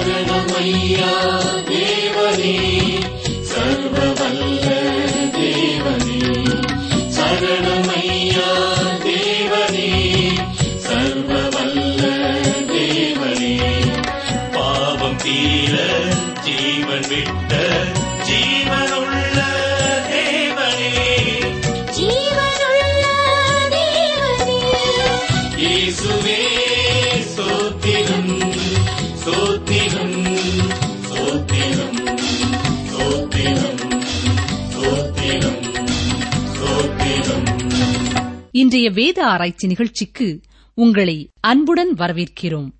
சரணமையா தேவனே சர்வவல்ல தேவனே சரணமையா தேவனே சர்வவல்ல தேவனே பாவம் தீர ஜீவன் விட்ட ஜீவனுள்ள தேவனே ஜீவனுள்ள தேவனே இயேசுவே சோத்திரம் சோத்திரம் சோத்திரம் சோத்திரம் சோத்திரம் சோத்திரம் இன்றைய வேத ஆராய்ச்சி நிகழ்ச்சிக்கு உங்களை அன்புடன் வரவேற்கிறோம்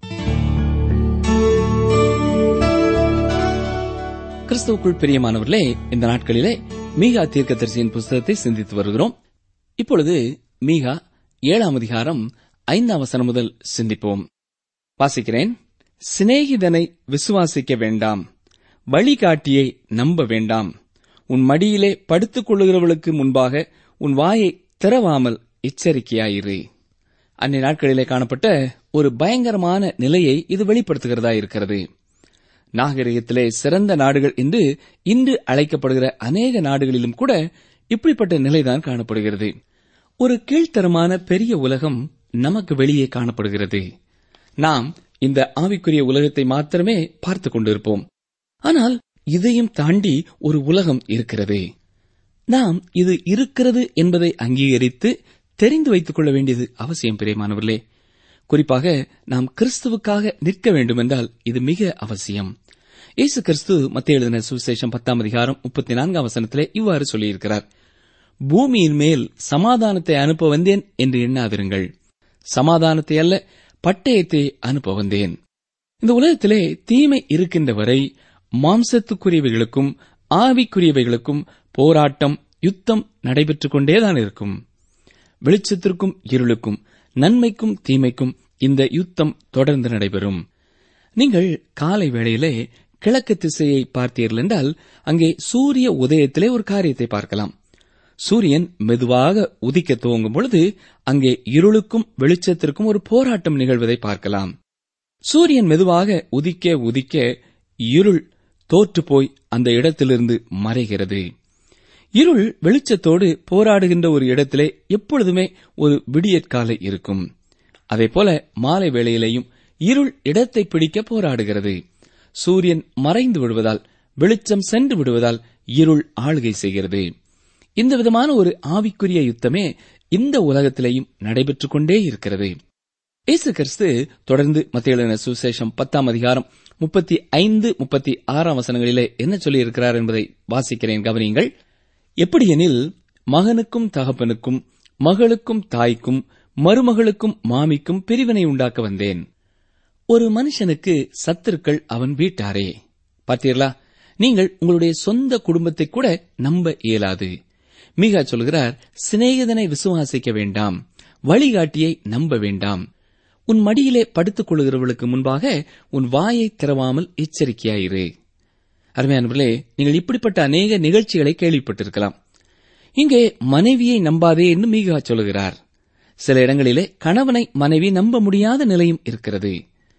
கிறிஸ்துவுக்குள் பிரியமானவர்களே இந்த நாட்களிலே மீகா தீர்க்கதரிசியின் புஸ்தகத்தை சிந்தித்து வருகிறோம் இப்பொழுது மீகா ஏழாம் அதிகாரம் ஐந்தாம் வசனம் முதல் சிந்திப்போம் வாசிக்கிறேன் சிநேகிதனை விசுவாசிக்க வேண்டாம் வழிகாட்டியை நம்ப வேண்டாம் உன் மடியிலே படுத்துக் கொள்ளுகிறவளுக்கு முன்பாக உன் வாயை திறவாமல் எச்சரிக்கையாயிரு அன்னை நாட்களிலே காணப்பட்ட ஒரு பயங்கரமான நிலையை இது வெளிப்படுத்துகிறதா இருக்கிறது நாகரிகத்திலே சிறந்த நாடுகள் என்று இன்று அழைக்கப்படுகிற அநேக நாடுகளிலும் கூட இப்படிப்பட்ட நிலைதான் காணப்படுகிறது ஒரு கீழ்த்தரமான பெரிய உலகம் நமக்கு வெளியே காணப்படுகிறது நாம் இந்த ஆவிக்குரிய உலகத்தை மாத்திரமே பார்த்துக் கொண்டிருப்போம் ஆனால் இதையும் தாண்டி ஒரு உலகம் இருக்கிறது நாம் இது இருக்கிறது என்பதை அங்கீகரித்து தெரிந்து வைத்துக் கொள்ள வேண்டியது அவசியம் பிரியமானவர்களே குறிப்பாக நாம் கிறிஸ்துவுக்காக நிற்க வேண்டுமென்றால் இது மிக அவசியம் இயேசு கிறிஸ்து மத்திய எழுதின சுவிசேஷம் பத்தாம் அதிகாரம் முப்பத்தி நான்காம் வசனத்திலே இவ்வாறு சொல்லியிருக்கிறார் பூமியின் மேல் சமாதானத்தை அனுப்ப வந்தேன் என்று எண்ணாதிருங்கள் சமாதானத்தை அல்ல பட்டயத்தை அனுப்ப வந்தேன் இந்த உலகத்திலே தீமை இருக்கின்ற வரை மாம்சத்துக்குரியவைகளுக்கும் ஆவிக்குரியவைகளுக்கும் போராட்டம் யுத்தம் நடைபெற்றுக் கொண்டேதான் இருக்கும் வெளிச்சத்திற்கும் இருளுக்கும் நன்மைக்கும் தீமைக்கும் இந்த யுத்தம் தொடர்ந்து நடைபெறும் நீங்கள் காலை வேளையிலே கிழக்கு திசையை பார்த்தீர்கள் என்றால் அங்கே சூரிய உதயத்திலே ஒரு காரியத்தை பார்க்கலாம் சூரியன் மெதுவாக உதிக்க துவங்கும் பொழுது அங்கே இருளுக்கும் வெளிச்சத்திற்கும் ஒரு போராட்டம் நிகழ்வதை பார்க்கலாம் சூரியன் மெதுவாக உதிக்க உதிக்க இருள் தோற்று போய் அந்த இடத்திலிருந்து மறைகிறது இருள் வெளிச்சத்தோடு போராடுகின்ற ஒரு இடத்திலே எப்பொழுதுமே ஒரு விடியற்காலை இருக்கும் அதேபோல மாலை வேளையிலேயும் இருள் இடத்தை பிடிக்க போராடுகிறது சூரியன் மறைந்து விடுவதால் வெளிச்சம் சென்று விடுவதால் இருள் ஆளுகை செய்கிறது இந்த விதமான ஒரு ஆவிக்குரிய யுத்தமே இந்த உலகத்திலேயும் நடைபெற்றுக் கொண்டே இருக்கிறது இயேசு கிறிஸ்து தொடர்ந்து மத்திய சுசேஷம் பத்தாம் அதிகாரம் முப்பத்தி ஐந்து முப்பத்தி ஆறாம் வசனங்களிலே என்ன சொல்லியிருக்கிறார் என்பதை வாசிக்கிறேன் கவனியுங்கள் எப்படியெனில் மகனுக்கும் தகப்பனுக்கும் மகளுக்கும் தாய்க்கும் மருமகளுக்கும் மாமிக்கும் பிரிவினை உண்டாக்க வந்தேன் ஒரு மனுஷனுக்கு சத்துருக்கள் அவன் வீட்டாரே பார்த்தீர்களா நீங்கள் உங்களுடைய சொந்த குடும்பத்தை கூட நம்ப இயலாது மீகா சொல்கிறார் சிநேகிதனை விசுவாசிக்க வேண்டாம் வழிகாட்டியை நம்ப வேண்டாம் உன் மடியிலே படுத்துக் கொள்கிறவர்களுக்கு முன்பாக உன் வாயை திறவாமல் எச்சரிக்கையாயிரு அருமையானவர்களே நீங்கள் இப்படிப்பட்ட அநேக நிகழ்ச்சிகளை கேள்விப்பட்டிருக்கலாம் இங்கே மனைவியை நம்பாதே என்று மீகா சொல்கிறார் சில இடங்களிலே கணவனை மனைவி நம்ப முடியாத நிலையும் இருக்கிறது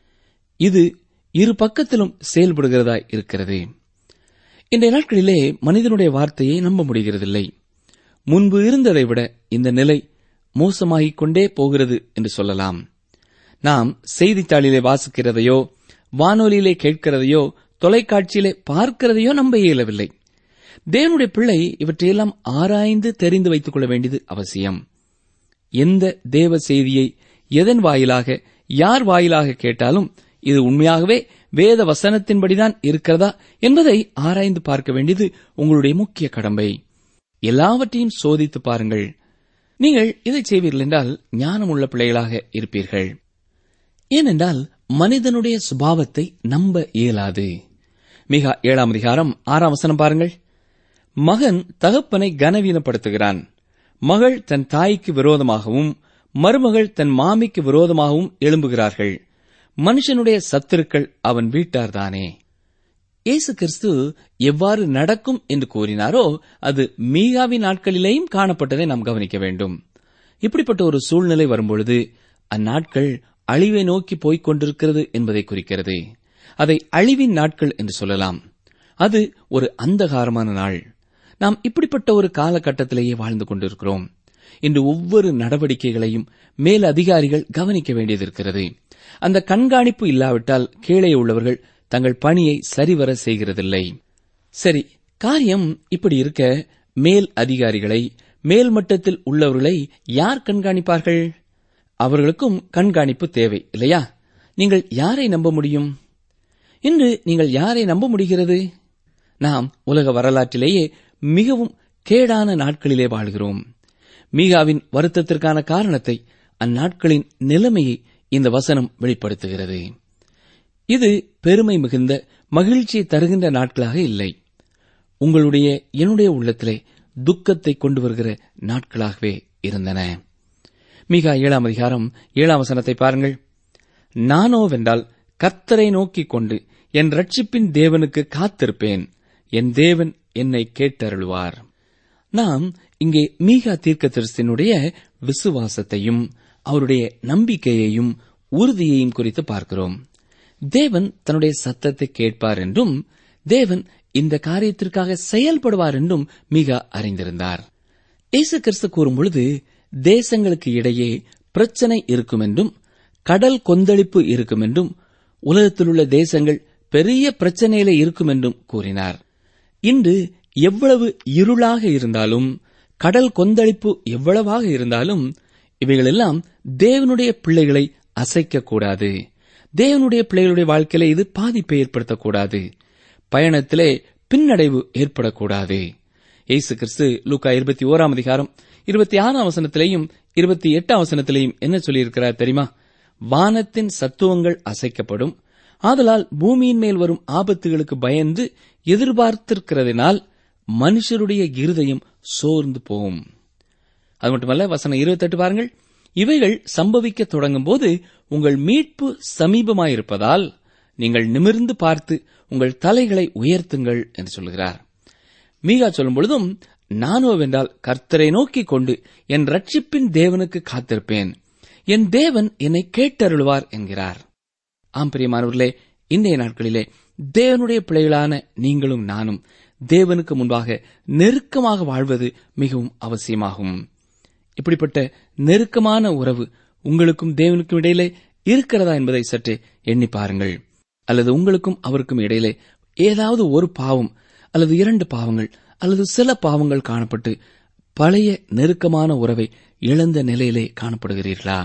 இது இரு பக்கத்திலும் செயல்படுகிறதா இருக்கிறது இன்றைய நாட்களிலே மனிதனுடைய வார்த்தையை நம்ப முடிகிறதில்லை முன்பு இருந்ததை விட இந்த நிலை மோசமாகிக் கொண்டே போகிறது என்று சொல்லலாம் நாம் செய்தித்தாளிலே வாசிக்கிறதையோ வானொலியிலே கேட்கிறதையோ தொலைக்காட்சியிலே பார்க்கிறதையோ நம்ப இயலவில்லை தேவனுடைய பிள்ளை இவற்றையெல்லாம் ஆராய்ந்து தெரிந்து வைத்துக் கொள்ள வேண்டியது அவசியம் எந்த தேவ செய்தியை எதன் வாயிலாக யார் வாயிலாக கேட்டாலும் இது உண்மையாகவே வேத வசனத்தின்படிதான் இருக்கிறதா என்பதை ஆராய்ந்து பார்க்க வேண்டியது உங்களுடைய முக்கிய கடமை எல்லாவற்றையும் சோதித்து பாருங்கள் நீங்கள் இதை செய்வீர்கள் என்றால் ஞானமுள்ள பிள்ளைகளாக இருப்பீர்கள் ஏனென்றால் மனிதனுடைய சுபாவத்தை நம்ப இயலாது மிக ஏழாம் அதிகாரம் ஆறாம் வசனம் பாருங்கள் மகன் தகப்பனை கனவீனப்படுத்துகிறான் மகள் தன் தாய்க்கு விரோதமாகவும் மருமகள் தன் மாமிக்கு விரோதமாகவும் எழும்புகிறார்கள் மனுஷனுடைய சத்துருக்கள் அவன் வீட்டார்தானே இயேசு கிறிஸ்து எவ்வாறு நடக்கும் என்று கூறினாரோ அது மீகாவின் நாட்களிலேயும் காணப்பட்டதை நாம் கவனிக்க வேண்டும் இப்படிப்பட்ட ஒரு சூழ்நிலை வரும்பொழுது அந்நாட்கள் அழிவை நோக்கி போய்க் கொண்டிருக்கிறது என்பதை குறிக்கிறது அதை அழிவின் நாட்கள் என்று சொல்லலாம் அது ஒரு அந்தகாரமான நாள் நாம் இப்படிப்பட்ட ஒரு காலகட்டத்திலேயே வாழ்ந்து கொண்டிருக்கிறோம் இன்று ஒவ்வொரு நடவடிக்கைகளையும் மேல் அதிகாரிகள் கவனிக்க வேண்டியதிருக்கிறது அந்த கண்காணிப்பு இல்லாவிட்டால் கீழே உள்ளவர்கள் தங்கள் பணியை சரிவர செய்கிறதில்லை சரி காரியம் இப்படி இருக்க மேல் அதிகாரிகளை மேல் மட்டத்தில் உள்ளவர்களை யார் கண்காணிப்பார்கள் அவர்களுக்கும் கண்காணிப்பு தேவை இல்லையா நீங்கள் யாரை நம்ப முடியும் இன்று நீங்கள் யாரை நம்ப முடிகிறது நாம் உலக வரலாற்றிலேயே மிகவும் கேடான நாட்களிலே வாழ்கிறோம் மீகாவின் வருத்தத்திற்கான காரணத்தை அந்நாட்களின் நிலைமையை இந்த வசனம் வெளிப்படுத்துகிறது இது பெருமை மிகுந்த மகிழ்ச்சியை தருகின்ற நாட்களாக இல்லை உங்களுடைய என்னுடைய உள்ளத்திலே துக்கத்தை கொண்டு வருகிற நாட்களாகவே இருந்தன மீகா ஏழாம் அதிகாரம் ஏழாம் வசனத்தை பாருங்கள் நானோவென்றால் கர்த்தரை நோக்கிக் கொண்டு என் ரட்சிப்பின் தேவனுக்கு காத்திருப்பேன் என் தேவன் என்னை கேட்டருள்வார் நாம் இங்கே மீகா தீர்க்கதரிசனுடைய விசுவாசத்தையும் அவருடைய நம்பிக்கையையும் உறுதியையும் குறித்து பார்க்கிறோம் தேவன் தன்னுடைய சத்தத்தை கேட்பார் என்றும் தேவன் இந்த காரியத்திற்காக செயல்படுவார் என்றும் மிக அறிந்திருந்தார் இயேசு கிறிஸ்து கூறும் பொழுது தேசங்களுக்கு இடையே பிரச்சனை இருக்கும் என்றும் கடல் கொந்தளிப்பு இருக்கும் என்றும் உலகத்திலுள்ள தேசங்கள் பெரிய பிரச்சனையில இருக்கும் என்றும் கூறினார் இன்று எவ்வளவு இருளாக இருந்தாலும் கடல் கொந்தளிப்பு எவ்வளவாக இருந்தாலும் இவைகளெல்லாம் தேவனுடைய பிள்ளைகளை அசைக்கக்கூடாது தேவனுடைய பிள்ளைகளுடைய வாழ்க்கையில இது பாதிப்பை ஏற்படுத்தக்கூடாது பயணத்திலே பின்னடைவு ஏற்படக்கூடாது இயேசு கிறிஸ்து லூக்கா இருபத்தி ஓராம் அதிகாரம் இருபத்தி ஆறாம் வசனத்திலேயும் இருபத்தி எட்டாம் வசனத்திலேயும் என்ன சொல்லியிருக்கிறார் தெரியுமா வானத்தின் சத்துவங்கள் அசைக்கப்படும் ஆதலால் பூமியின் மேல் வரும் ஆபத்துகளுக்கு பயந்து எதிர்பார்த்திருக்கிறதினால் மனுஷருடைய இருதயம் சோர்ந்து போகும் அது மட்டுமல்ல வசனம் இருபத்தெட்டு பாருங்கள் இவைகள் சம்பவிக்க தொடங்கும் போது உங்கள் மீட்பு சமீபமாயிருப்பதால் நீங்கள் நிமிர்ந்து பார்த்து உங்கள் தலைகளை உயர்த்துங்கள் என்று சொல்கிறார் மீகா சொல்லும் பொழுதும் நானோவென்றால் கர்த்தரை நோக்கிக் கொண்டு என் ரட்சிப்பின் தேவனுக்கு காத்திருப்பேன் என் தேவன் என்னை கேட்டருள்வார் என்கிறார் ஆம் பிரியமானவர்களே இன்றைய நாட்களிலே தேவனுடைய பிள்ளைகளான நீங்களும் நானும் தேவனுக்கு முன்பாக நெருக்கமாக வாழ்வது மிகவும் அவசியமாகும் இப்படிப்பட்ட நெருக்கமான உறவு உங்களுக்கும் தேவனுக்கும் இடையிலே இருக்கிறதா என்பதை சற்றே எண்ணி பாருங்கள் அல்லது உங்களுக்கும் அவருக்கும் இடையிலே ஏதாவது ஒரு பாவம் அல்லது இரண்டு பாவங்கள் அல்லது சில பாவங்கள் காணப்பட்டு பழைய நெருக்கமான உறவை இழந்த நிலையிலே காணப்படுகிறீர்களா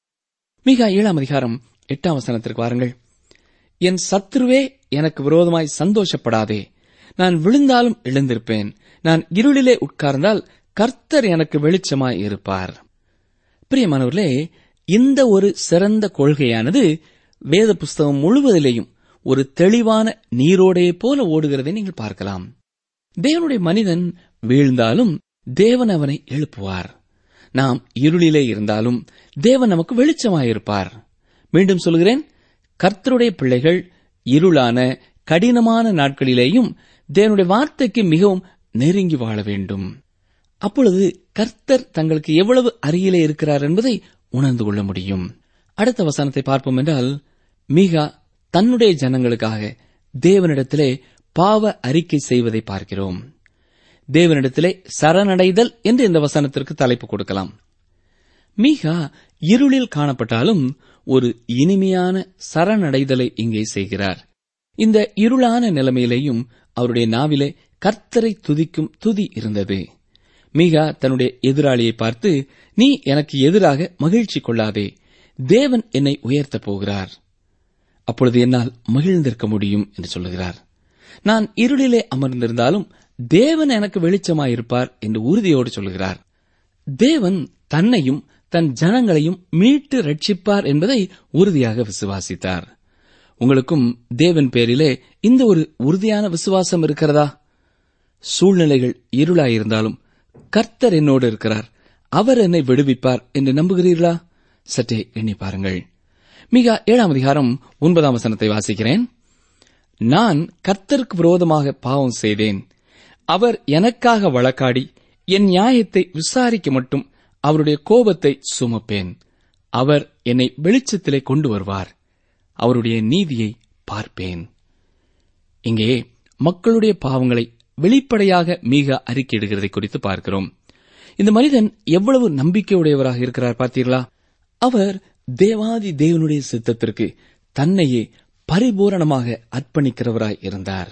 மிக ஏழாம் அதிகாரம் எட்டாம் வசனத்திற்கு வாருங்கள் என் சத்ருவே எனக்கு விரோதமாய் சந்தோஷப்படாதே நான் விழுந்தாலும் எழுந்திருப்பேன் நான் இருளிலே உட்கார்ந்தால் கர்த்தர் எனக்கு வெளிச்சமாய் இருப்பார் பிரியமானவர்களே இந்த ஒரு சிறந்த கொள்கையானது வேத புஸ்தகம் முழுவதிலேயும் ஒரு தெளிவான நீரோடையை போல ஓடுகிறதை நீங்கள் பார்க்கலாம் தேவனுடைய மனிதன் வீழ்ந்தாலும் தேவன் அவனை எழுப்புவார் நாம் இருளிலே இருந்தாலும் தேவன் நமக்கு வெளிச்சமாயிருப்பார் மீண்டும் சொல்கிறேன் கர்த்தருடைய பிள்ளைகள் இருளான கடினமான நாட்களிலேயும் தேவனுடைய வார்த்தைக்கு மிகவும் நெருங்கி வாழ வேண்டும் அப்பொழுது கர்த்தர் தங்களுக்கு எவ்வளவு அருகிலே இருக்கிறார் என்பதை உணர்ந்து கொள்ள முடியும் அடுத்த வசனத்தை பார்ப்போம் என்றால் மீகா தன்னுடைய ஜனங்களுக்காக தேவனிடத்திலே பாவ அறிக்கை செய்வதை பார்க்கிறோம் தேவனிடத்திலே சரணடைதல் என்று இந்த வசனத்திற்கு தலைப்பு கொடுக்கலாம் மீகா இருளில் காணப்பட்டாலும் ஒரு இனிமையான சரணடைதலை இங்கே செய்கிறார் இந்த இருளான நிலைமையிலேயும் அவருடைய நாவிலே கர்த்தரை துதிக்கும் துதி இருந்தது மீகா தன்னுடைய எதிராளியை பார்த்து நீ எனக்கு எதிராக மகிழ்ச்சி கொள்ளாதே தேவன் என்னை உயர்த்தப் போகிறார் அப்பொழுது என்னால் மகிழ்ந்திருக்க முடியும் என்று சொல்லுகிறார் நான் இருளிலே அமர்ந்திருந்தாலும் தேவன் எனக்கு வெளிச்சமாயிருப்பார் என்று உறுதியோடு சொல்கிறார் தேவன் தன்னையும் தன் ஜனங்களையும் மீட்டு ரட்சிப்பார் என்பதை உறுதியாக விசுவாசித்தார் உங்களுக்கும் தேவன் பேரிலே இந்த ஒரு உறுதியான விசுவாசம் இருக்கிறதா சூழ்நிலைகள் இருளாயிருந்தாலும் கர்த்தர் என்னோடு இருக்கிறார் அவர் என்னை விடுவிப்பார் என்று நம்புகிறீர்களா சற்றே எண்ணி பாருங்கள் மிக ஏழாம் அதிகாரம் ஒன்பதாம் வசனத்தை வாசிக்கிறேன் நான் கர்த்தருக்கு விரோதமாக பாவம் செய்தேன் அவர் எனக்காக வழக்காடி என் நியாயத்தை விசாரிக்க மட்டும் அவருடைய கோபத்தை சுமப்பேன் அவர் என்னை வெளிச்சத்திலே கொண்டு வருவார் அவருடைய நீதியை பார்ப்பேன் இங்கே மக்களுடைய பாவங்களை வெளிப்படையாக மிக அறிக்கையிடுகிறதை குறித்து பார்க்கிறோம் இந்த மனிதன் எவ்வளவு நம்பிக்கையுடையவராக இருக்கிறார் பார்த்தீர்களா அவர் தேவாதி தேவனுடைய சித்தத்திற்கு தன்னையே பரிபூரணமாக அர்ப்பணிக்கிறவராய் இருந்தார்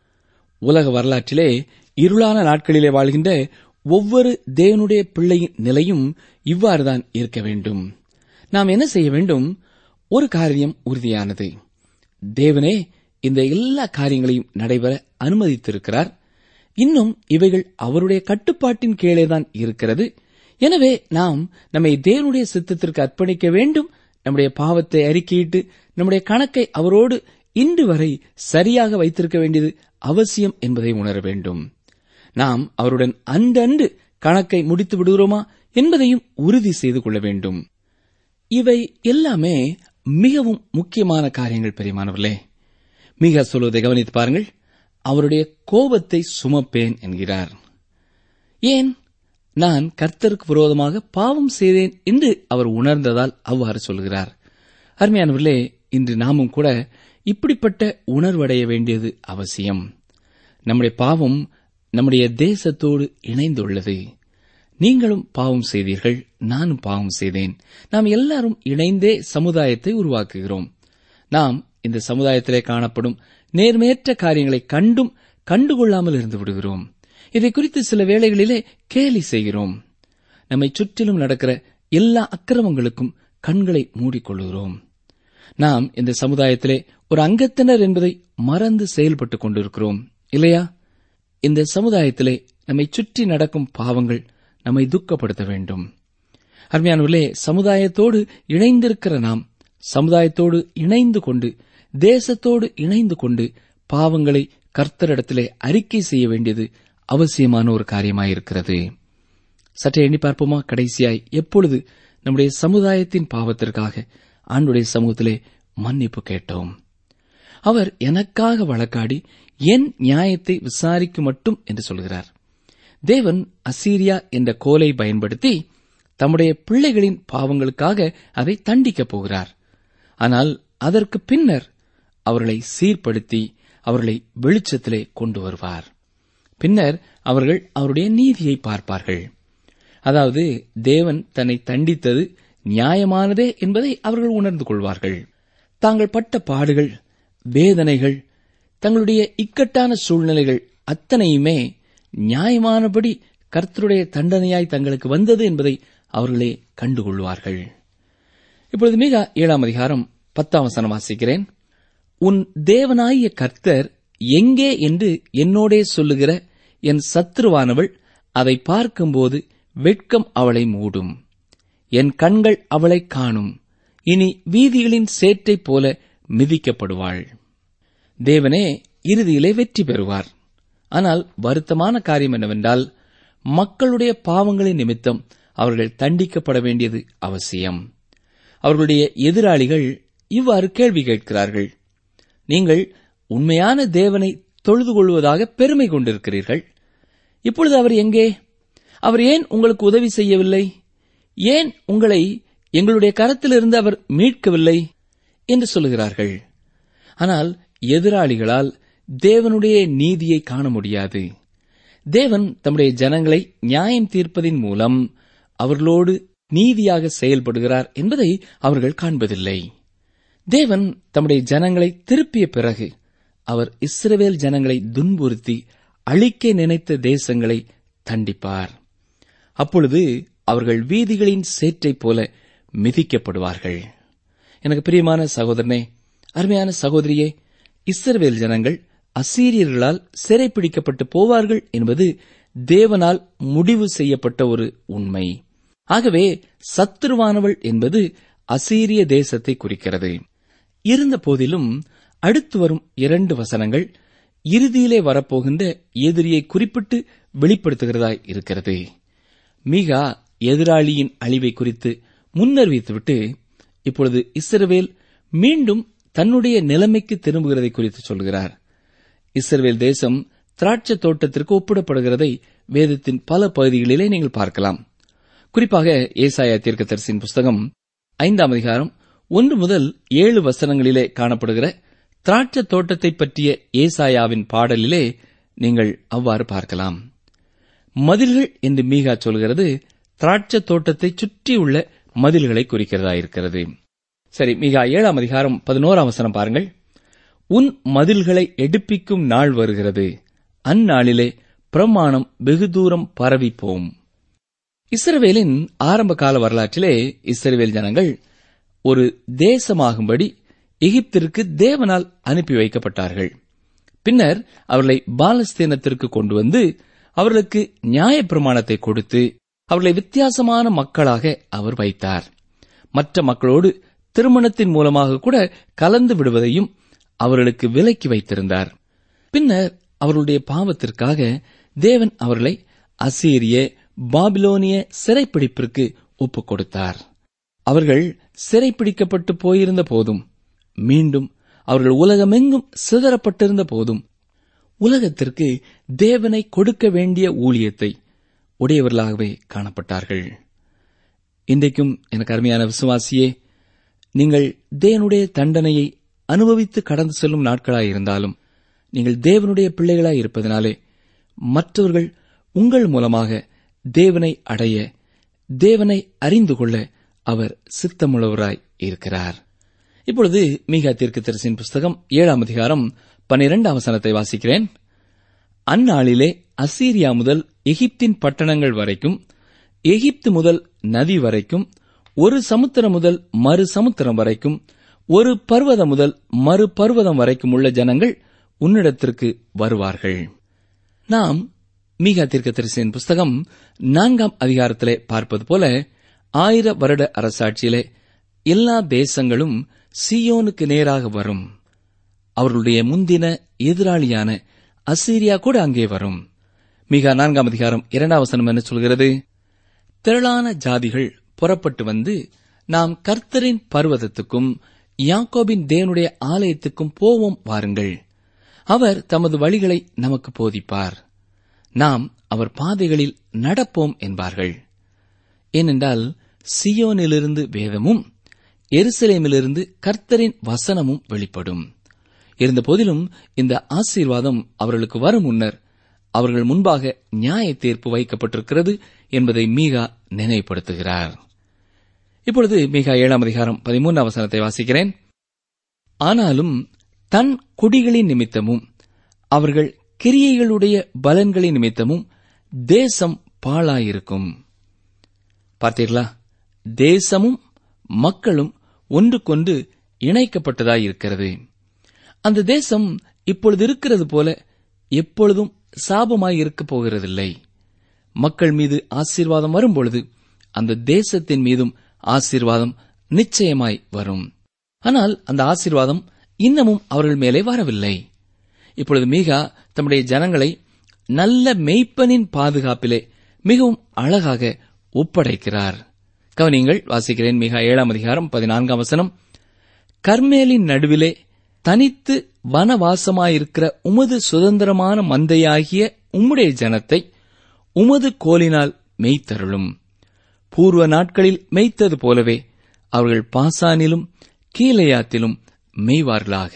உலக வரலாற்றிலே இருளான நாட்களிலே வாழ்கின்ற ஒவ்வொரு தேவனுடைய பிள்ளையின் நிலையும் இவ்வாறுதான் இருக்க வேண்டும் நாம் என்ன செய்ய வேண்டும் ஒரு காரியம் உறுதியானது தேவனே இந்த எல்லா காரியங்களையும் நடைபெற அனுமதித்திருக்கிறார் இன்னும் இவைகள் அவருடைய கட்டுப்பாட்டின் கீழேதான் இருக்கிறது எனவே நாம் நம்மை தேவனுடைய சித்தத்திற்கு அர்ப்பணிக்க வேண்டும் நம்முடைய பாவத்தை அறிக்கையிட்டு நம்முடைய கணக்கை அவரோடு இன்று வரை சரியாக வைத்திருக்க வேண்டியது அவசியம் என்பதை உணர வேண்டும் நாம் அவருடன் அன்றன்று கணக்கை முடித்து விடுகிறோமா என்பதையும் உறுதி செய்து கொள்ள வேண்டும் இவை எல்லாமே மிகவும் முக்கியமான காரியங்கள் பெரியமானவர்களே மிக சொல்வதை கவனித்து பாருங்கள் அவருடைய கோபத்தை சுமப்பேன் என்கிறார் ஏன் நான் கர்த்தருக்கு விரோதமாக பாவம் செய்தேன் என்று அவர் உணர்ந்ததால் அவ்வாறு சொல்கிறார் அருமையானவர்களே இன்று நாமும் கூட இப்படிப்பட்ட உணர்வடைய வேண்டியது அவசியம் நம்முடைய பாவம் நம்முடைய தேசத்தோடு இணைந்துள்ளது நீங்களும் பாவம் செய்தீர்கள் நானும் பாவம் செய்தேன் நாம் எல்லாரும் இணைந்தே சமுதாயத்தை உருவாக்குகிறோம் நாம் இந்த சமுதாயத்திலே காணப்படும் நேர்மையற்ற காரியங்களை கண்டும் கண்டுகொள்ளாமல் இருந்து விடுகிறோம் இதை குறித்து சில வேளைகளிலே கேலி செய்கிறோம் நம்மை சுற்றிலும் நடக்கிற எல்லா அக்கிரமங்களுக்கும் கண்களை மூடிக்கொள்கிறோம் நாம் இந்த சமுதாயத்திலே ஒரு அங்கத்தினர் என்பதை மறந்து செயல்பட்டுக் கொண்டிருக்கிறோம் இல்லையா இந்த சமுதாயத்திலே நம்மை சுற்றி நடக்கும் பாவங்கள் நம்மை துக்கப்படுத்த வேண்டும் அருமையானவர்களே சமுதாயத்தோடு இணைந்திருக்கிற நாம் சமுதாயத்தோடு இணைந்து கொண்டு தேசத்தோடு இணைந்து கொண்டு பாவங்களை கர்த்தரிடத்திலே அறிக்கை செய்ய வேண்டியது அவசியமான ஒரு காரியமாயிருக்கிறது சற்றே எண்ணி பார்ப்போமா கடைசியாய் எப்பொழுது நம்முடைய சமுதாயத்தின் பாவத்திற்காக ஆண்டுடைய சமூகத்திலே மன்னிப்பு கேட்டோம் அவர் எனக்காக வழக்காடி என் நியாயத்தை விசாரிக்கும் மட்டும் என்று சொல்கிறார் தேவன் அசீரியா என்ற கோலை பயன்படுத்தி தம்முடைய பிள்ளைகளின் பாவங்களுக்காக அதை தண்டிக்கப் போகிறார் ஆனால் அதற்கு பின்னர் அவர்களை சீர்படுத்தி அவர்களை வெளிச்சத்திலே கொண்டு வருவார் பின்னர் அவர்கள் அவருடைய நீதியை பார்ப்பார்கள் அதாவது தேவன் தன்னை தண்டித்தது நியாயமானதே என்பதை அவர்கள் உணர்ந்து கொள்வார்கள் தாங்கள் பட்ட பாடுகள் வேதனைகள் தங்களுடைய இக்கட்டான சூழ்நிலைகள் அத்தனையுமே நியாயமானபடி கர்த்தருடைய தண்டனையாய் தங்களுக்கு வந்தது என்பதை அவர்களே கண்டுகொள்வார்கள் இப்பொழுது மிக ஏழாம் அதிகாரம் பத்தாம் வசனம் வாசிக்கிறேன் உன் தேவனாகிய கர்த்தர் எங்கே என்று என்னோடே சொல்லுகிற என் சத்ருவானவள் அதை பார்க்கும்போது வெட்கம் அவளை மூடும் என் கண்கள் அவளை காணும் இனி வீதிகளின் சேற்றைப் போல மிதிக்கப்படுவாள் தேவனே இறுதியிலே வெற்றி பெறுவார் ஆனால் வருத்தமான காரியம் என்னவென்றால் மக்களுடைய பாவங்களின் நிமித்தம் அவர்கள் தண்டிக்கப்பட வேண்டியது அவசியம் அவர்களுடைய எதிராளிகள் இவ்வாறு கேள்வி கேட்கிறார்கள் நீங்கள் உண்மையான தேவனை தொழுது கொள்வதாக பெருமை கொண்டிருக்கிறீர்கள் இப்பொழுது அவர் எங்கே அவர் ஏன் உங்களுக்கு உதவி செய்யவில்லை ஏன் உங்களை எங்களுடைய கரத்திலிருந்து அவர் மீட்கவில்லை என்று சொல்லுகிறார்கள் ஆனால் எதிராளிகளால் தேவனுடைய நீதியை காண முடியாது தேவன் தம்முடைய ஜனங்களை நியாயம் தீர்ப்பதின் மூலம் அவர்களோடு நீதியாக செயல்படுகிறார் என்பதை அவர்கள் காண்பதில்லை தேவன் தம்முடைய ஜனங்களை திருப்பிய பிறகு அவர் இஸ்ரவேல் ஜனங்களை துன்புறுத்தி அழிக்க நினைத்த தேசங்களை தண்டிப்பார் அப்பொழுது அவர்கள் வீதிகளின் சேற்றைப் போல மிதிக்கப்படுவார்கள் எனக்கு பிரியமான சகோதரனே அருமையான சகோதரியே இஸ்ரவேல் ஜனங்கள் அசீரியர்களால் சிறைப்பிடிக்கப்பட்டு போவார்கள் என்பது தேவனால் முடிவு செய்யப்பட்ட ஒரு உண்மை ஆகவே சத்துருவானவள் என்பது அசீரிய தேசத்தை குறிக்கிறது இருந்த போதிலும் அடுத்து வரும் இரண்டு வசனங்கள் இறுதியிலே வரப்போகின்ற எதிரியை குறிப்பிட்டு வெளிப்படுத்துகிறதாய் இருக்கிறது மீகா எதிராளியின் அழிவை குறித்து முன்னறிவித்துவிட்டு இப்பொழுது இஸ்ரவேல் மீண்டும் தன்னுடைய நிலைமைக்கு திரும்புகிறதை குறித்து சொல்கிறார் இஸ்ரவேல் தேசம் திராட்சை தோட்டத்திற்கு ஒப்பிடப்படுகிறதை வேதத்தின் பல பகுதிகளிலே நீங்கள் பார்க்கலாம் குறிப்பாக ஏசாயா தீர்க்கதரிசியின் புஸ்தகம் ஐந்தாம் அதிகாரம் ஒன்று முதல் ஏழு வசனங்களிலே காணப்படுகிற திராட்சை தோட்டத்தை பற்றிய ஏசாயாவின் பாடலிலே நீங்கள் அவ்வாறு பார்க்கலாம் மதில்கள் என்று மீகா சொல்கிறது திராட்சை தோட்டத்தை சுற்றியுள்ள மதில்களை குறிக்கிறதா இருக்கிறது சரி மீகா ஏழாம் அதிகாரம் பதினோராம் வசனம் பாருங்கள் உன் மதில்களை எடுப்பிக்கும் நாள் வருகிறது அந்நாளிலே பிரமாணம் வெகு தூரம் பரவி போம் இஸ்ரவேலின் ஆரம்ப கால வரலாற்றிலே இஸ்ரவேல் ஜனங்கள் ஒரு தேசமாகும்படி எகிப்திற்கு தேவனால் அனுப்பி வைக்கப்பட்டார்கள் பின்னர் அவர்களை பாலஸ்தீனத்திற்கு கொண்டு வந்து அவர்களுக்கு நியாயப்பிரமாணத்தை கொடுத்து அவர்களை வித்தியாசமான மக்களாக அவர் வைத்தார் மற்ற மக்களோடு திருமணத்தின் மூலமாக கூட கலந்து விடுவதையும் அவர்களுக்கு விலக்கி வைத்திருந்தார் பின்னர் அவர்களுடைய பாவத்திற்காக தேவன் அவர்களை அசீரிய பாபிலோனிய சிறைப்பிடிப்பிற்கு ஒப்புக் கொடுத்தார் அவர்கள் சிறைப்பிடிக்கப்பட்டு போயிருந்த போதும் மீண்டும் அவர்கள் உலகமெங்கும் சிதறப்பட்டிருந்த போதும் உலகத்திற்கு தேவனை கொடுக்க வேண்டிய ஊழியத்தை உடையவர்களாகவே காணப்பட்டார்கள் இன்றைக்கும் எனக்கு அருமையான விசுவாசியே நீங்கள் தேவனுடைய தண்டனையை அனுபவித்து கடந்து செல்லும் நாட்களாயிருந்தாலும் நீங்கள் தேவனுடைய பிள்ளைகளாய் இருப்பதனாலே மற்றவர்கள் உங்கள் மூலமாக தேவனை அடைய தேவனை அறிந்து கொள்ள அவர் சித்தமுள்ளவராய் இருக்கிறார் இப்பொழுது மீகா தீர்க்கதரிசியின் புஸ்தகம் ஏழாம் அதிகாரம் பன்னிரெண்டாம் வசனத்தை வாசிக்கிறேன் அந்நாளிலே அசீரியா முதல் எகிப்தின் பட்டணங்கள் வரைக்கும் எகிப்து முதல் நதி வரைக்கும் ஒரு சமுத்திரம் முதல் மறு சமுத்திரம் வரைக்கும் ஒரு பர்வதம் முதல் மறு பர்வதம் வரைக்கும் உள்ள ஜனங்கள் உன்னிடத்திற்கு வருவார்கள் நாம் மீகா தீர்க்கதரிசியின் புஸ்தகம் நான்காம் அதிகாரத்திலே பார்ப்பது போல ஆயிர வருட அரசாட்சியிலே எல்லா தேசங்களும் சியோனுக்கு நேராக வரும் அவர்களுடைய முந்தின எதிராளியான அசீரியா கூட அங்கே வரும் மிக நான்காம் அதிகாரம் இரண்டாம் வசனம் என்ன சொல்கிறது திரளான ஜாதிகள் புறப்பட்டு வந்து நாம் கர்த்தரின் பர்வதத்துக்கும் யாக்கோபின் தேவனுடைய ஆலயத்துக்கும் போவோம் வாருங்கள் அவர் தமது வழிகளை நமக்கு போதிப்பார் நாம் அவர் பாதைகளில் நடப்போம் என்பார்கள் ஏனென்றால் சியோனிலிருந்து வேதமும் எருசலேமிலிருந்து கர்த்தரின் வசனமும் வெளிப்படும் இருந்தபோதிலும் இந்த ஆசீர்வாதம் அவர்களுக்கு வரும் முன்னர் அவர்கள் முன்பாக நியாய தீர்ப்பு வைக்கப்பட்டிருக்கிறது என்பதை மீகா நினைவுபடுத்துகிறார் இப்பொழுது மீகா ஏழாம் அதிகாரம் பதிமூன்றாம் வசனத்தை வாசிக்கிறேன் ஆனாலும் தன் குடிகளின் நிமித்தமும் அவர்கள் கிரியைகளுடைய பலன்களின் நிமித்தமும் தேசம் பாழாயிருக்கும் பார்த்தீர்களா தேசமும் மக்களும் ஒன்றுக்கொன்று இணைக்கப்பட்டதாய் இருக்கிறது அந்த தேசம் இப்பொழுது இருக்கிறது போல எப்பொழுதும் சாபமாய் இருக்கப் போகிறதில்லை மக்கள் மீது ஆசீர்வாதம் வரும்பொழுது அந்த தேசத்தின் மீதும் ஆசீர்வாதம் நிச்சயமாய் வரும் ஆனால் அந்த ஆசீர்வாதம் இன்னமும் அவர்கள் மேலே வரவில்லை இப்பொழுது மீகா தம்முடைய ஜனங்களை நல்ல மெய்ப்பனின் பாதுகாப்பிலே மிகவும் அழகாக ஒப்படைக்கிறார் கவனிங்கள் வாசிக்கிறேன் மிக ஏழாம் அதிகாரம் பதினான்காம் வசனம் கர்மேலின் நடுவிலே தனித்து வனவாசமாயிருக்கிற உமது சுதந்திரமான மந்தையாகிய உம்முடைய ஜனத்தை உமது கோலினால் மெய்த்தருளும் பூர்வ நாட்களில் மெய்த்தது போலவே அவர்கள் பாசானிலும் கீழையாத்திலும் மெய்வார்களாக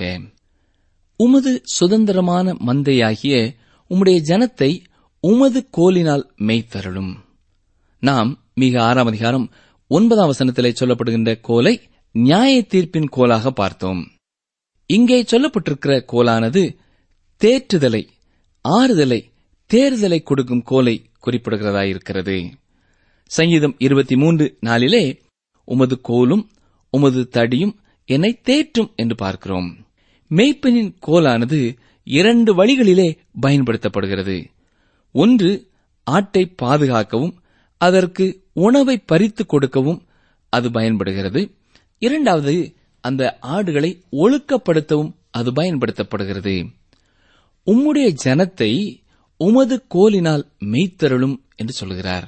உமது சுதந்திரமான மந்தையாகிய உம்முடைய ஜனத்தை உமது கோலினால் மெய்த்தருளும் நாம் மிக ஆறாம் அதிகாரம் ஒன்பதாம் வசனத்திலே சொல்லப்படுகின்ற கோலை நியாய தீர்ப்பின் கோலாக பார்த்தோம் இங்கே சொல்லப்பட்டிருக்கிற கோலானது தேற்றுதலை ஆறுதலை தேர்தலை கொடுக்கும் கோலை குறிப்பிடுகிறதாயிருக்கிறது சங்கீதம் இருபத்தி மூன்று நாளிலே உமது கோலும் உமது தடியும் என்னை தேற்றும் என்று பார்க்கிறோம் மெய்ப்பெண்ணின் கோலானது இரண்டு வழிகளிலே பயன்படுத்தப்படுகிறது ஒன்று ஆட்டை பாதுகாக்கவும் அதற்கு உணவை பறித்து கொடுக்கவும் அது பயன்படுகிறது இரண்டாவது அந்த ஆடுகளை ஒழுக்கப்படுத்தவும் அது பயன்படுத்தப்படுகிறது உம்முடைய ஜனத்தை உமது கோலினால் மெய்த்தருளும் என்று சொல்கிறார்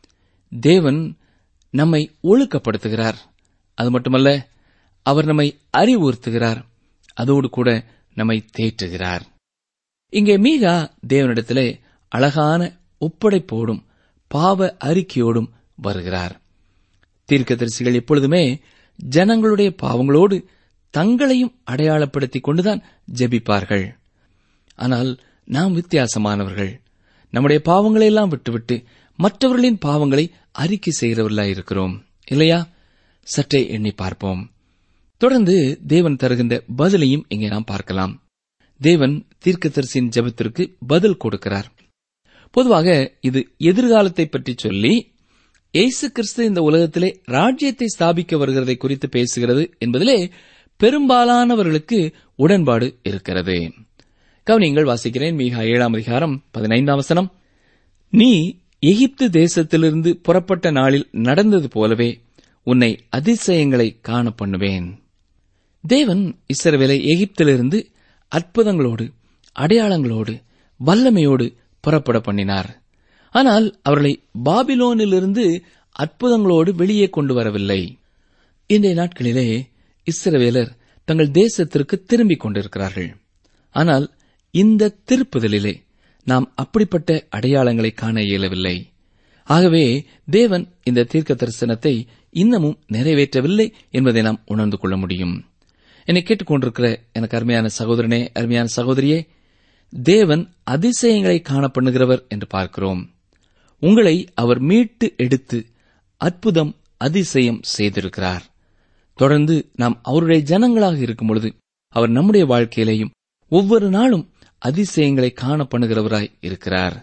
தேவன் நம்மை ஒழுக்கப்படுத்துகிறார் அது மட்டுமல்ல அவர் நம்மை அறிவுறுத்துகிறார் அதோடு கூட நம்மை தேற்றுகிறார் இங்கே மீகா தேவனிடத்திலே அழகான ஒப்படைப்போடும் பாவ அறிக்கையோடும் வருகிறார் தீர்க்கதரிசிகள் எப்பொழுதுமே ஜனங்களுடைய பாவங்களோடு தங்களையும் அடையாளப்படுத்திக் கொண்டுதான் ஜெபிப்பார்கள் ஆனால் நாம் வித்தியாசமானவர்கள் நம்முடைய பாவங்களை எல்லாம் விட்டுவிட்டு மற்றவர்களின் பாவங்களை அறிக்கை செய்கிறவர்களாய் இருக்கிறோம் இல்லையா சற்றே எண்ணி பார்ப்போம் தொடர்ந்து தேவன் தருகின்ற பதிலையும் இங்கே நாம் பார்க்கலாம் தேவன் தீர்க்கதரிசியின் ஜெபத்திற்கு பதில் கொடுக்கிறார் பொதுவாக இது எதிர்காலத்தை பற்றி சொல்லி இயேசு கிறிஸ்து இந்த உலகத்திலே ராஜ்யத்தை ஸ்தாபிக்க வருகிறதை குறித்து பேசுகிறது என்பதிலே பெரும்பாலானவர்களுக்கு உடன்பாடு இருக்கிறது கவனியங்கள் வாசிக்கிறேன் மீகா ஏழாம் அதிகாரம் பதினைந்தாம் வசனம் நீ எகிப்து தேசத்திலிருந்து புறப்பட்ட நாளில் நடந்தது போலவே உன்னை அதிசயங்களை காண பண்ணுவேன் தேவன் இஸ்ரவேலை எகிப்திலிருந்து அற்புதங்களோடு அடையாளங்களோடு வல்லமையோடு புறப்பட பண்ணினார் ஆனால் அவர்களை பாபிலோனிலிருந்து அற்புதங்களோடு வெளியே கொண்டு வரவில்லை இன்றைய நாட்களிலே இஸ்ரவேலர் தங்கள் தேசத்திற்கு திரும்பிக் கொண்டிருக்கிறார்கள் ஆனால் இந்த திருப்புதலிலே நாம் அப்படிப்பட்ட அடையாளங்களை காண இயலவில்லை ஆகவே தேவன் இந்த தீர்க்க தரிசனத்தை இன்னமும் நிறைவேற்றவில்லை என்பதை நாம் உணர்ந்து கொள்ள முடியும் என்னை கேட்டுக்கொண்டிருக்கிற எனக்கு அருமையான சகோதரனே அருமையான சகோதரியே தேவன் அதிசயங்களை காண பண்ணுகிறவர் என்று பார்க்கிறோம் உங்களை அவர் மீட்டு எடுத்து அற்புதம் அதிசயம் செய்திருக்கிறார் தொடர்ந்து நாம் அவருடைய ஜனங்களாக இருக்கும் பொழுது அவர் நம்முடைய வாழ்க்கையிலேயும் ஒவ்வொரு நாளும் அதிசயங்களை காண பண்ணுகிறவராய் இருக்கிறார்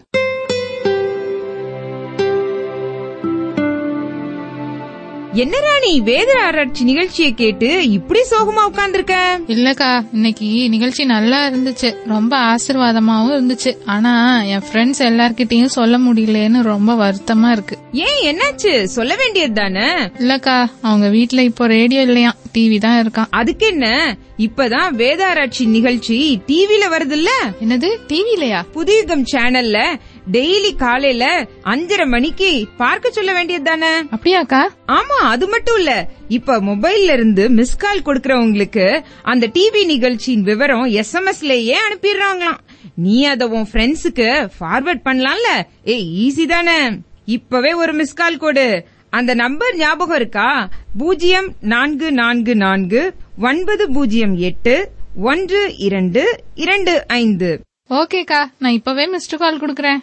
என்ன ராணி வேத ஆராய்ச்சி நிகழ்ச்சியை கேட்டு இப்படி சோகமா உட்கார்ந்திருக்க இல்லக்கா இன்னைக்கு நிகழ்ச்சி நல்லா இருந்துச்சு ரொம்ப ஆசிர்வாதமாவும் இருந்துச்சு ஆனா என் ஃப்ரெண்ட்ஸ் எல்லார்கிட்டயும் சொல்ல முடியலன்னு ரொம்ப வருத்தமா இருக்கு ஏன் என்னாச்சு சொல்ல வேண்டியது தானே இல்லக்கா அவங்க வீட்ல இப்போ ரேடியோ இல்லையா டிவி தான் இருக்கான் அதுக்கு என்ன இப்பதான் வேதாராய்ச்சி நிகழ்ச்சி டிவில வருதுல்ல என்னது டிவிலயா புதியுகம் சேனல்ல டெய்லி காலையில அஞ்சரை மணிக்கு பார்க்க சொல்ல வேண்டியது தானே அப்படியாக்கா ஆமா அது மட்டும் இல்ல இப்ப மொபைல்ல இருந்து மிஸ் கால் கொடுக்கறவங்களுக்கு அந்த டிவி நிகழ்ச்சியின் விவரம் எஸ்எம்எஸ்லயே அனுப்பிடுறாங்களாம் நீ அத உன் ஃப்ரெண்ட்ஸுக்கு ஃபார்வர்ட் பண்ணலாம்ல ஏ ஈஸி தானே இப்பவே ஒரு மிஸ் கால் கொடு அந்த நம்பர் ஞாபகம் இருக்கா பூஜ்ஜியம் நான்கு நான்கு நான்கு ஒன்பது பூஜ்ஜியம் எட்டு ஒன்று இரண்டு இரண்டு ஐந்து ஓகேக்கா நான் இப்பவே மிஸ்டு கால் கொடுக்கறேன்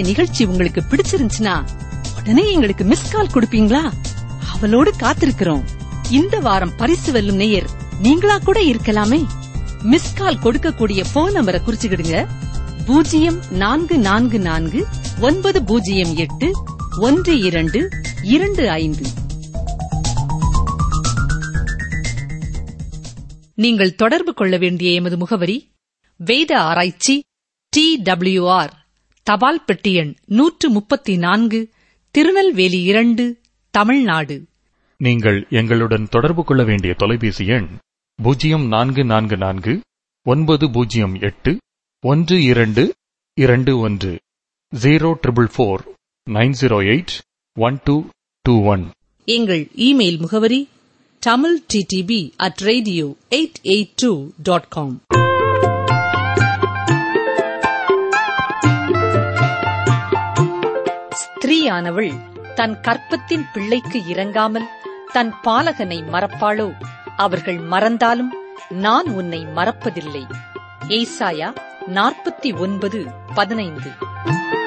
நிகழ்ச்சி உங்களுக்கு பிடிச்சிருந்துச்சுன்னா உடனே எங்களுக்கு மிஸ் கால் கொடுப்பீங்களா அவளோடு காத்திருக்கிறோம் இந்த வாரம் பரிசு வெல்லும் நேயர் நீங்களா கூட இருக்கலாமே மிஸ் கால் கொடுக்கக்கூடிய போன் நம்பரை குறிச்சுக்கிடுங்க பூஜ்ஜியம் நான்கு நான்கு நான்கு ஒன்பது பூஜ்ஜியம் எட்டு ஒன்று இரண்டு இரண்டு ஐந்து நீங்கள் தொடர்பு கொள்ள வேண்டிய எமது முகவரி வேத ஆராய்ச்சி டி டபிள்யூஆர் தபால் பெட்டி எண் நூற்று முப்பத்தி நான்கு திருநெல்வேலி இரண்டு தமிழ்நாடு நீங்கள் எங்களுடன் தொடர்பு கொள்ள வேண்டிய தொலைபேசி எண் பூஜ்ஜியம் நான்கு நான்கு நான்கு ஒன்பது பூஜ்ஜியம் எட்டு ஒன்று இரண்டு இரண்டு ஒன்று zero triple four nine zero eight one two two one எங்கள் இமெயில் முகவரி Tamil DTP at radio eight eight two dot com ஸ்திரீயானவள் தன் கற்பத்தின் பிள்ளைக்கு இறங்காமல் தன் பாலகனை மறப்பாளோ அவர்கள் மறந்தாலும் நான் உன்னை மறப்பதில்லை ஏசாயா நாற்பத்தி ஒன்பது பதினைந்து